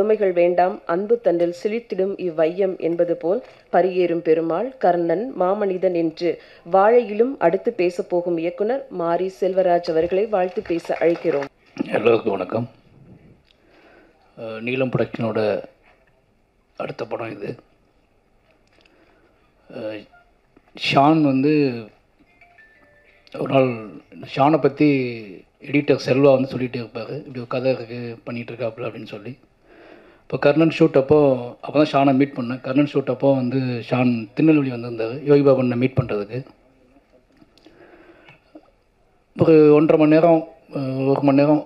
பொறுமைகள் வேண்டாம் அன்பு தன்னில் சிலித்திடும் இவ்வையம் என்பது போல் பரியேறும் பெருமாள் கர்ணன் மாமனிதன் என்று வாழையிலும் அடுத்து பேசப் போகும் இயக்குனர் மாரி செல்வராஜ் அவர்களை வாழ்த்து பேச அழைக்கிறோம் எல்லோருக்கும் வணக்கம் அஹ் நீலம் ப்ரொடக்ஷனோட அடுத்த படம் இது அஹ் ஷான் வந்து ஒரு நாள் ஷானை பற்றி எடிட்டர் செல்வா வந்து சொல்லிகிட்டே இருப்பார் இப்படி ஒரு கதை இருக்குது பண்ணிகிட்டு இருக்காப்புல அப்படின்னு சொல்லி இப்போ கர்ணன் ஷூட் அப்போ அப்போ தான் ஷானை மீட் பண்ணேன் கர்ணன் ஷூட் அப்போ வந்து ஷான் திருநெல்வேலி வந்திருந்தார் யோகி பாபனை மீட் பண்ணுறதுக்கு ஒரு ஒன்றரை மணி நேரம் அஹ், ஒரு மணி நேரம்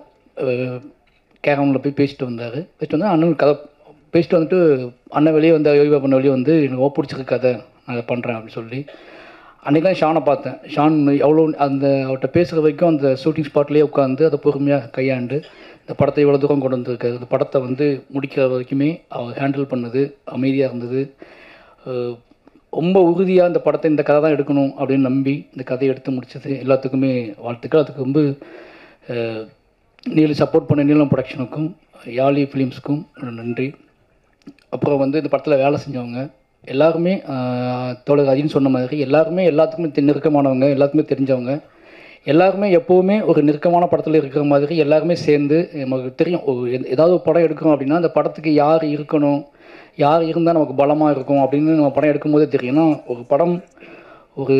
கேரமில் போய் பேசிட்டு வந்தார் பேசிட்டு வந்தால் அண்ணன் கதை பேசிட்டு வந்துட்டு அண்ணன் வெளியே வந்தார் யோகி பாபன் வெளியே வந்து எனக்கு ரொம்ப பிடிச்சிருக்கு கதை நான் இதை பண்ணுறேன் அப்படின்னு சொல்லி அன்றைக்கி தான் ஷானை பார்த்தேன் ஷான் எவ்வளோ அந்த அவர்கிட்ட பேசுகிற வரைக்கும் அந்த ஷூட்டிங் ஸ்பாட்லேயே உட்காந்து அதை பொறுமையாக கையாண்டு இந்த படத்தை இவ்வளோ தூரம் கொண்டு வந்திருக்காரு இந்த படத்தை வந்து முடிக்கிற வரைக்குமே அவர் ஹேண்டில் பண்ணது அமைதியாக இருந்தது அஹ், ரொம்ப உறுதியாக இந்த படத்தை இந்த கதை தான் எடுக்கணும் அப்படின்னு நம்பி இந்த கதையை எடுத்து முடிச்சது எல்லாத்துக்குமே வாழ்த்துக்கள் அதுக்கு ரொம்ப அஹ், நீல சப்போர்ட் பண்ண நீலம் ப்ரொடக்ஷனுக்கும் யாழி ஃபிலிம்ஸ்க்கும் நன்றி அப்புறம் வந்து இந்த படத்தில் வேலை செஞ்சவங்க எல்லாருமே ஆஹ், தோழர் அஜின்னு சொன்ன மாதிரி எல்லாருமே எல்லாத்துக்குமே தெ- நெருக்கமானவங்க எல்லாத்துக்குமே தெரிஞ்சவங்க எல்லாருமே எப்போவுமே ஒரு நெருக்கமான படத்தில் இருக்கிற மாதிரி எல்லாருமே சேர்ந்து நமக்கு தெரியும் ஒரு எத- ஏதாவது ஒரு படம் எடுக்கிறோம் அப்படின்னா அந்த படத்துக்கு யார் இருக்கணும் யார் இருந்தால் நமக்கு பலமாக இருக்கும் அப்படின்னு நம்ம படம் எடுக்கும்போதே தெரியும் ஏன்னா ஒரு படம் ஒரு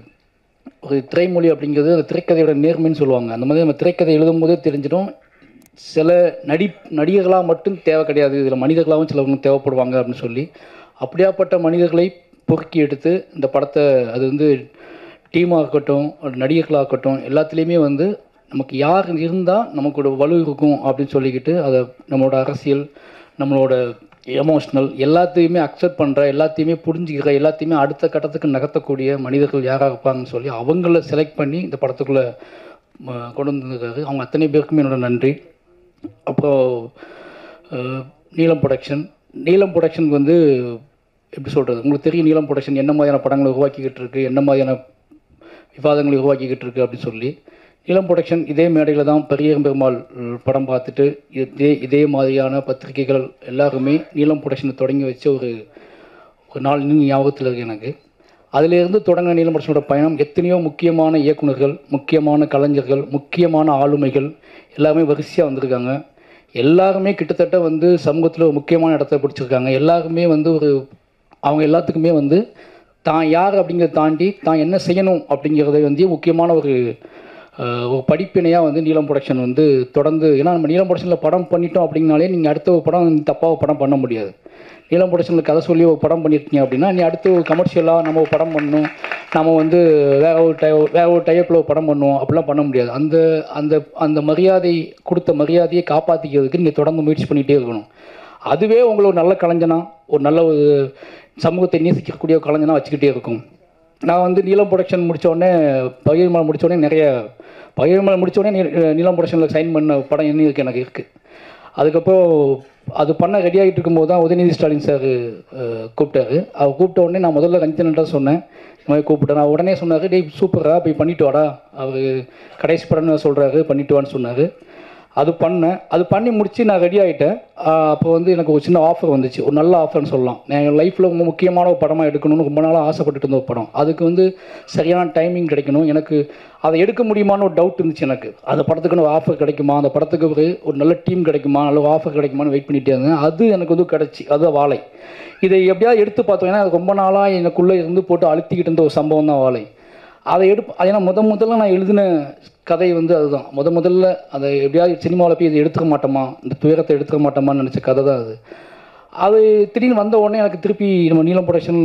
ஒரு திரைமொழி அப்படிங்கிறது அந்த திரைக்கதையோட நேர்மைன்னு சொல்லுவாங்க அந்த மாதிரி நம்ம திரைக்கதை எழுதும் போதே தெரிஞ்சிடும் சில நடி நடிகர்களாக மட்டும் தேவை கிடையாது இதில் மனிதர்களாகவும் சிலவங்க தேவைப்படுவாங்க அப்படின்னு சொல்லி அப்படியாப்பட்ட மனிதர்களை பொறுக்கி எடுத்து இந்த படத்தை அது வந்து டீமாக இருக்கட்டும் ஒரு நடிகர்களாக இருக்கட்டும் எல்லாத்துலேயுமே வந்து நமக்கு யார் இருந்தால் நமக்கோட வலு இருக்கும் அப்படின்னு சொல்லிக்கிட்டு அதை நம்மளோட அரசியல் நம்மளோட எமோஷ்னல் எல்லாத்தையுமே அக்செப்ட் பண்ணுற எல்லாத்தையுமே புரிஞ்சுக்கிற எல்லாத்தையுமே அடுத்த கட்டத்துக்கு நகர்த்தக்கூடிய மனிதர்கள் யாராக இருப்பாங்கன்னு சொல்லி அவங்கள செலக்ட் பண்ணி இந்த படத்துக்குள்ளே கொண்டு வந்திருக்காரு அவங்க அத்தனை பேருக்குமே என்னோட நன்றி அப்புறம் அஹ், நீலம் ப்ரொடக்ஷன் நீலம் ப்ரொடக்ஷனுக்கு வந்து எப்படி சொல்கிறது உங்களுக்கு தெரியும் நீலம் ப்ரொடக்ஷன் என்ன மாதிரியான படங்களை உருவாக்கிக்கிட்டு இருக்கு என்ன மாதிரியான விவாதங்களை உருவாக்கிக்கிட்டு இருக்கு அப்படின்னு சொல்லி நீலம் ப்ரொடக்ஷன் இதே மேடையில் தான் பெரிய பெருமாள் அஹ், படம் பார்த்துட்டு இதே இதே மாதிரியான பத்திரிகைகள் எல்லாருமே நீலம் ப்ரொடக்ஷனை தொடங்கி வச்ச ஒரு ஒரு நாள் இன்னும் ஞாபகத்தில் இருக்கு எனக்கு அதிலிருந்து தொடங்கின நீலமரசனோட பயணம் எத்தனையோ முக்கியமான இயக்குனர்கள் முக்கியமான கலைஞர்கள் முக்கியமான ஆளுமைகள் எல்லாமே வரிசையாக வந்திருக்காங்க எல்லாருமே கிட்டத்தட்ட வந்து சமூகத்தில் ஒரு முக்கியமான இடத்த பிடிச்சிருக்காங்க எல்லாருமே வந்து ஒரு அவங்க எல்லாத்துக்குமே வந்து தான் யார் அப்படிங்கிறத தாண்டி தான் என்ன செய்யணும் அப்படிங்கிறத வந்து முக்கியமான ஒரு அஹ், ஒரு படிப்பினையாக வந்து நீலம் ப்ரொடக்ஷன் வந்து தொடர்ந்து ஏன்னா நம்ம நீலம் ப்ரொடக்ஷனில் படம் பண்ணிட்டோம் அப்படின்னாலே நீங்கள் அடுத்த ஒரு படம் தப்பாக படம் பண்ண முடியாது நீலம் ப்ரொடக்ஷனில் கதை சொல்லி ஒரு படம் பண்ணியிருக்கீங்க அப்படின்னா நீ அடுத்து ஒரு கமர்ஷியலாக நம்ம ஒரு படம் பண்ணணும் நம்ம வந்து வேற ஒரு டை வேற ஒரு டைப்பில் ஒரு படம் பண்ணுவோம் அப்படிலாம் பண்ண முடியாது அந்த அந்த அந்த மரியாதை கொடுத்த மரியாதையை காப்பாற்றிக்கிறதுக்கு நீங்கள் தொடர்ந்து முயற்சி பண்ணிகிட்டே இருக்கணும் அதுவே உங்களை ஒரு நல்ல கலைஞனா ஒரு நல்ல ஒரு சமூகத்தை நேசிக்கக்கூடிய ஒரு கலைஞனா வச்சுக்கிட்டே இருக்கும் நான் வந்து நீலம் ப்ரொடக்ஷன் முடிச்ச உடனே பகிர்மலை முடிச்ச உடனே நிறைய பகிர்மலை முடிச்ச உடனே நீ- நீலம் ப்ரொடக்ஷனில் சைன் பண்ண படம் என்ன இருக்குது எனக்கு இருக்குது அதுக்கப்புறம் அது பண்ண ரெடி ஆகிட்டு இருக்கும்போது தான் உதயநிதி ஸ்டாலின் சார் கூப்பிட்டாரு அவர் கூப்பிட்ட உடனே நான் முதல்ல ரஞ்சிதன்ட்ட சொன்னேன் இந்த மாதிரி கூப்பிட்டேன் நான் உடனே சொன்னார் டேய் சூப்பரா போய் பண்ணிட்டு வாடா அவர் கடைசி படம்னு சொல்கிறாரு பண்ணிட்டு வான்னு சொன்னார் அது பண்ணேன் அது பண்ணி முடிச்சு நான் ரெடி ஆகிட்டேன் அப்போ வந்து எனக்கு ஒரு சின்ன ஆஃபர் வந்துச்சு ஒரு நல்ல ஆஃபர்னு சொல்லலாம் நான் என் லைஃப்பில் ரொம்ப முக்கியமான ஒரு படமாக எடுக்கணும்னு ரொம்ப நாளாக ஆசைப்பட்டுட்டு இருந்த ஒரு படம் அதுக்கு வந்து சரியான டைமிங் கிடைக்கணும் எனக்கு அதை எடுக்க முடியுமான்னு ஒரு டவுட் இருந்துச்சு எனக்கு அந்த படத்துக்கு ஒரு ஆஃபர் கிடைக்குமா அந்த படத்துக்கு ஒரு ஒரு நல்ல டீம் கிடைக்குமா நல்ல ஒரு ஆஃபர் கிடைக்குமான்னு வெயிட் பண்ணிட்டே இருந்தேன் அது எனக்கு வந்து கிடச்சி அதுதான் வாழை இதை எப்படியாவது எடுத்து பார்த்தோம் ஏன்னா அது ரொம்ப நாளாக எனக்குள்ளே இருந்து போட்டு அழுத்திக்கிட்டு இருந்த ஒரு சம்பவம் தான் வாழை அதை எடுப்பு ஏன்னா முத முதல்ல நான் எழுதின கதை வந்து அதுதான் முத முதல்ல அதை எப்படியாவது சினிமாவில் போய் இதை எடுத்துக்க மாட்டோமா இந்த துயரத்தை எடுத்துக்க மாட்டோமான்னு நினச்ச கதை தான் அது அது திடீர்னு வந்த உடனே எனக்கு திருப்பி நம்ம நீலம் ப்ரொடக்ஷன்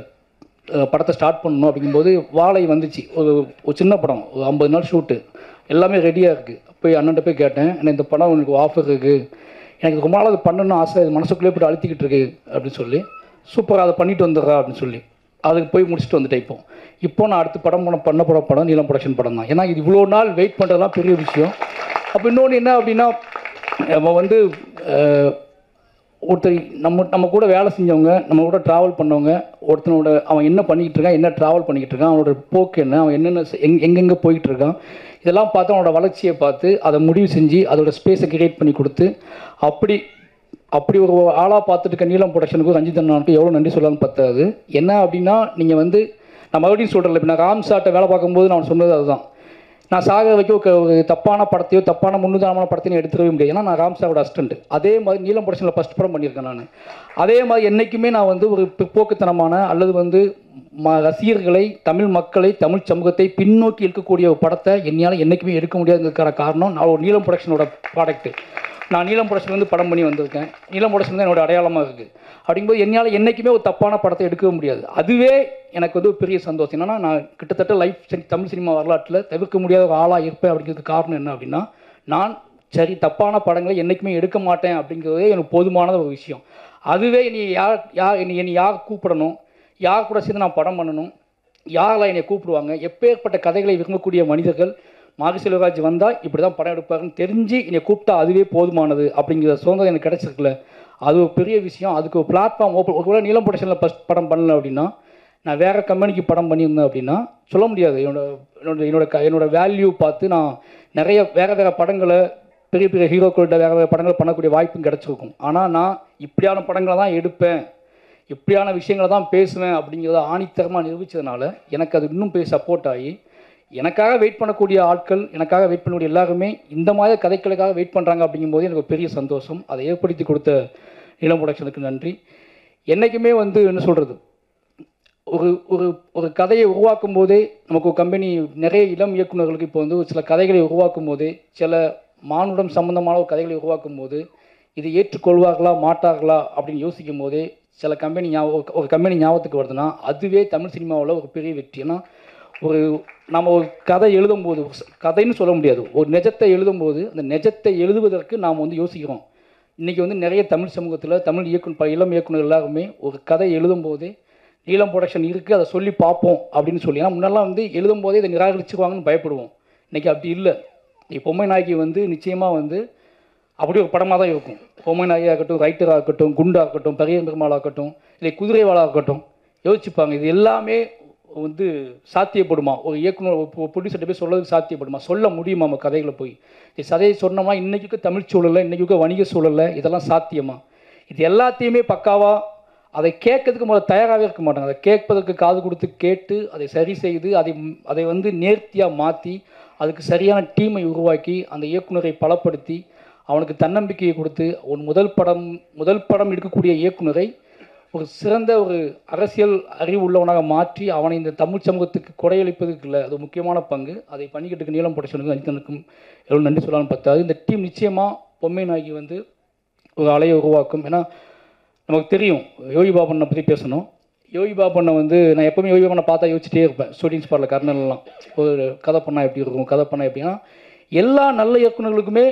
படத்தை ஸ்டார்ட் பண்ணணும் அப்படிங்கும்போது வாழை வந்துச்சு ஒரு ஒரு சின்ன படம் ஒரு ஐம்பது நாள் ஷூட்டு எல்லாமே ரெடியாக இருக்குது போய் அண்ணன்ட்ட போய் கேட்டேன் எனக்கு இந்த படம் உனக்கு ஆஃபர் இருக்குது எனக்கு ரொம்ப நாள் அது பண்ணணும்னு ஆசை இது மனசுக்குள்ளே போட்டு அழுத்திக்கிட்டு இருக்கு அப்படின்னு சொல்லி சூப்பராக அதை பண்ணிட்டு வந்துடுறா அப்படின்னு சொல்லி அதுக்கு போய் முடிச்சுட்டு வந்துட்டேன் இப்போ இப்போ நான் அடுத்து படம் பண்ண பண்ண போகிற படம் நீலம் ப்ரொடக்ஷன் படம் தான் ஏன்னா இது இவ்வளோ நாள் வெயிட் பண்ணுறதுலாம் பெரிய விஷயம் அப்போ இன்னொன்று என்ன அப்படின்னா நம்ம வந்து அஹ், ஒருத்தர் நம்ம நம்ம கூட வேலை செஞ்சவங்க நம்ம கூட ட்ராவல் பண்ணவங்க ஒருத்தனோட அவன் என்ன பண்ணிக்கிட்டு இருக்கான் என்ன ட்ராவல் பண்ணிக்கிட்டு இருக்கான் அவனோட போக்கு என்ன அவன் என்னென்ன செ- எங் எங்கெங்கே போயிட்டு இருக்கான் இதெல்லாம் பார்த்து அவனோட வளர்ச்சியை பார்த்து அதை முடிவு செஞ்சு அதோட ஸ்பேஸை கிரியேட் பண்ணி கொடுத்து அப்படி அப்படி ஒரு ஆளாக பார்த்துட்டு இருக்க நீலம் ப்ரொடக்ஷனுக்கும் ரஞ்சித் அண்ணாவுக்கு எவ்வளோ நன்றி சொல்லலாம்னு பத்தாது என்ன அப்படின்னா நீங்கள் வந்து நான் மறுபடியும் சொல்கிறேன் இப்போ நான் ராம் சார்ட்ட வேலை பார்க்கும்போது நான் சொன்னது அதுதான் நான் சாக வைக்க ஒரு ஒரு தப்பான படத்தையோ தப்பான முன்னுதாரணமான படத்தையும் எடுத்துடவே முடியாது ஏன்னா நான் ராம் சாரோட அசிஸ்டன்ட் அதே மாதிரி நீலம் ப்ரொடக்ஷனில் ஃபஸ்ட் படம் பண்ணியிருக்கேன் நான் அதே மாதிரி என்றைக்குமே நான் வந்து ஒரு பிற்போக்குத்தனமான அல்லது வந்து ம ரசிகர்களை தமிழ் மக்களை தமிழ் சமூகத்தை பின்னோக்கி இருக்கக்கூடிய ஒரு படத்தை என்னால் என்றைக்குமே எடுக்க முடியாதுங்கிறதுக்கான காரணம் நான் ஒரு நீலம் ப்ரொடக்ஷனோட ப்ராடக்ட்டு நான் நீலம் ப்ரொடக்ஷன் வந்து படம் பண்ணி வந்திருக்கேன் நீலம் ப்ரொடக்ஷன் தான் என்னோட அடையாளமாக இருக்குது அப்படிங்கும்போது என்னால் என்றைக்குமே ஒரு தப்பான படத்தை எடுக்கவே முடியாது அதுவே எனக்கு வந்து ஒரு பெரிய சந்தோஷம் என்னன்னா நான் கிட்டத்தட்ட லைஃப் தமிழ் சினிமா வரலாற்றில் தவிர்க்க முடியாத ஒரு ஆளாக இருப்பேன் அப்படிங்கிறதுக்கு காரணம் என்ன அப்படின்னா நான் சரி தப்பான படங்களை என்றைக்குமே எடுக்க மாட்டேன் அப்படிங்கிறதே எனக்கு போதுமான ஒரு விஷயம் அதுவே நீ யார் யார் என்னை என்னை யார் கூப்பிடணும் யார் கூட சேர்ந்து நான் படம் பண்ணணும் யாரெல்லாம் என்னை கூப்பிடுவாங்க எப்பேற்பட்ட கதைகளை விரும்பக்கூடிய மனிதர்கள் மாரி செல்வராஜ் வந்தால் இப்படி தான் படம் எடுப்பாருன்னு தெரிஞ்சு என்னை கூப்பிட்டா அதுவே போதுமானது அப்படிங்கிற சுதந்திரம் எனக்கு கிடச்சிருக்குல்ல அது ஒரு பெரிய விஷயம் அதுக்கு ஒரு பிளாட்ஃபார்ம் ஓப்பன் ஒருவேளை நீலம் ப்ரொடக்ஷனில் ஃபஸ்ட் படம் பண்ணல அப்படின்னா நான் வேறு கம்பெனிக்கு படம் பண்ணியிருந்தேன் அப்படின்னா சொல்ல முடியாது என்னோட என்னோட என்னோட க என்னோட வேல்யூ பார்த்து நான் நிறைய வேறு வேறு படங்களை பெரிய பெரிய ஹீரோக்கள்கிட்ட வேறு வேறு படங்கள் பண்ணக்கூடிய வாய்ப்பும் கிடச்சிருக்கும் ஆனால் நான் இப்படியான படங்களை தான் எடுப்பேன் இப்படியான விஷயங்களை தான் பேசுவேன் அப்படிங்கிறத ஆணித்தரமாக நிரூபித்ததுனால எனக்கு அது இன்னும் போய் சப்போர்ட் ஆகி எனக்காக வெயிட் பண்ணக்கூடிய ஆட்கள் எனக்காக வெயிட் பண்ணக்கூடிய எல்லாருமே இந்த மாதிரி கதைகளுக்காக வெயிட் பண்ணுறாங்க அப்படிங்கும்போது எனக்கு ஒரு பெரிய சந்தோஷம் அதை ஏற்படுத்தி கொடுத்த இளம் ப்ரொடக்ஷனுக்கு நன்றி என்றைக்குமே வந்து என்ன சொல்கிறது ஒரு ஒரு ஒரு கதையை உருவாக்கும் போதே நமக்கு ஒரு கம்பெனி நிறைய இளம் இயக்குநர்களுக்கு இப்போ வந்து ஒரு சில கதைகளை உருவாக்கும் போதே சில மானுடம் சம்பந்தமான ஒரு கதைகளை உருவாக்கும் போது இது ஏற்றுக்கொள்வார்களா மாட்டார்களா அப்படின்னு யோசிக்கும் போதே சில கம்பெனி ஞாபகம் ஒரு கம்பெனி ஞாபகத்துக்கு வருதுன்னா அதுவே தமிழ் சினிமாவில் ஒரு பெரிய வெற்றி ஏன்னா ஒரு நம்ம ஒரு கதை எழுதும்போது ஒரு ச- கதைன்னு சொல்ல முடியாது ஒரு நிஜத்தை எழுதும்போது அந்த நிஜத்தை எழுதுவதற்கு நாம் வந்து யோசிக்கிறோம் இன்றைக்கி வந்து நிறைய தமிழ் சமூகத்தில் தமிழ் இயக்குனர் ப- இளம் இயக்குனர் எல்லாருமே ஒரு கதை எழுதும்போதே நீளம் ப்ரொடக்ஷன் இருக்குது அதை சொல்லி பார்ப்போம் அப்படின்னு சொல்லி ஏன்னா முன்னெல்லாம் வந்து எழுதும்போதே இதை நிராகரிச்சுக்குவாங்கன்னு பயப்படுவோம் இன்றைக்கி அப்படி இல்லை இப்போ பொம்மை நாய்க்கு வந்து நிச்சயமாக வந்து அப்படி ஒரு படமாக தான் இருக்கும் பொம்மை நாயாக இருக்கட்டும் ரைட்டராக இருக்கட்டும் குண்டா இருக்கட்டும் பெரிய பெருமாள் ஆகட்டும் இல்லை குதிரைவாளாக இருக்கட்டும் யோசிச்சுப்பாங்க இது எல்லாமே வந்து சாத்தியப்படுமா ஒரு இயக்குனர் ஒரு ப்ரொடியூசர்கிட்ட போய் சொல்றதுக்கு சாத்தியப்படுமா சொல்ல முடியுமா நம்ம கதைகளை போய் இது கதையை சொன்னோமா இன்றைக்கு தமிழ் சூழலில் இன்றைக்கு வணிக சூழலில் இதெல்லாம் சாத்தியமா இது எல்லாத்தையுமே பக்காவாக அதை கேட்கறதுக்கு முதல்ல தயாராகவே இருக்க மாட்டாங்க அதை கேட்பதற்கு காது கொடுத்து கேட்டு அதை சரி செய்து அதை அதை வந்து நேர்த்தியாக மாற்றி அதுக்கு சரியான டீமை உருவாக்கி அந்த இயக்குனரை பலப்படுத்தி அவனுக்கு தன்னம்பிக்கையை கொடுத்து ஒரு முதல் படம் முதல் படம் எடுக்கக்கூடிய இயக்குனரை ஒரு சிறந்த ஒரு அரசியல் அறிவு உள்ளவனாக மாற்றி அவனை இந்த தமிழ் சமூகத்துக்கு கொடையளிப்பதுக்கு இல்லை அது முக்கியமான பங்கு அதை பண்ணிக்கிட்டு இருக்க நீளம் படைச்சனுக்கும் அனிதனுக்கும் எவ்வளோ நன்றி சொல்லலாம்னு பத்தாது இந்த டீம் நிச்சயமாக பொம்மை நாயகி வந்து ஒரு அலையை உருவாக்கும் ஏன்னா நமக்கு தெரியும் யோகி பாபனை பற்றி பேசணும் யோகி பாபனை வந்து நான் எப்பவுமே யோகி பாபனை பார்த்தா யோசிச்சிட்டே இருப்பேன் ஷூட்டிங் ஸ்பாட்டில் கர்னல்லாம் ஒரு கதை பண்ணால் எப்படி இருக்கும் கதை பண்ணால் எப்படின்னா எல்லா நல்ல இயக்குனர்களுக்குமே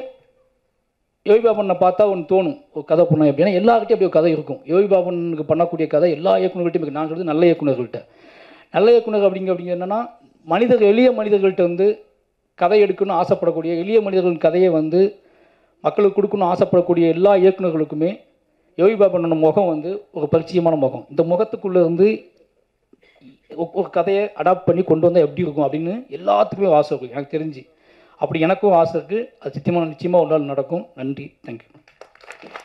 யோகி பாபனை பார்த்தா ஒன்று தோணும் ஒரு கதை பண்ண எப்படின்னா எல்லாருக்கிட்டையும் அப்படி ஒரு கதை இருக்கும் யோகி பாபனுக்கு பண்ணக்கூடிய கதை எல்லா இயக்குனர்கள்ட்டையும் இருக்கு நான் சொல்றது நல்ல இயக்குனர்கள்ட்ட நல்ல இயக்குனர் அப்படிங்க அப்படிங்க என்னன்னா மனிதர்கள் எளிய மனிதர்கள்ட்ட வந்து கதை எடுக்கணும்னு ஆசைப்படக்கூடிய எளிய மனிதர்களின் கதையை வந்து மக்களுக்கு கொடுக்கணும்னு ஆசைப்படக்கூடிய எல்லா இயக்குனர்களுக்குமே யோகி பாபனோட முகம் வந்து ஒரு பரிச்சயமான முகம் இந்த முகத்துக்குள்ளே இருந்து ஒ- ஒரு கதையை அடாப்ட் பண்ணி கொண்டு வந்தால் எப்படி இருக்கும் அப்படின்னு எல்லாத்துக்குமே ஆசை இருக்கும் எனக்கு தெரிஞ்சு அப்படி எனக்கும் ஆசை இருக்குது அது சித்தியமாக நிச்சயமாக ஒரு நாள் நடக்கும் நன்றி தேங்க்யூ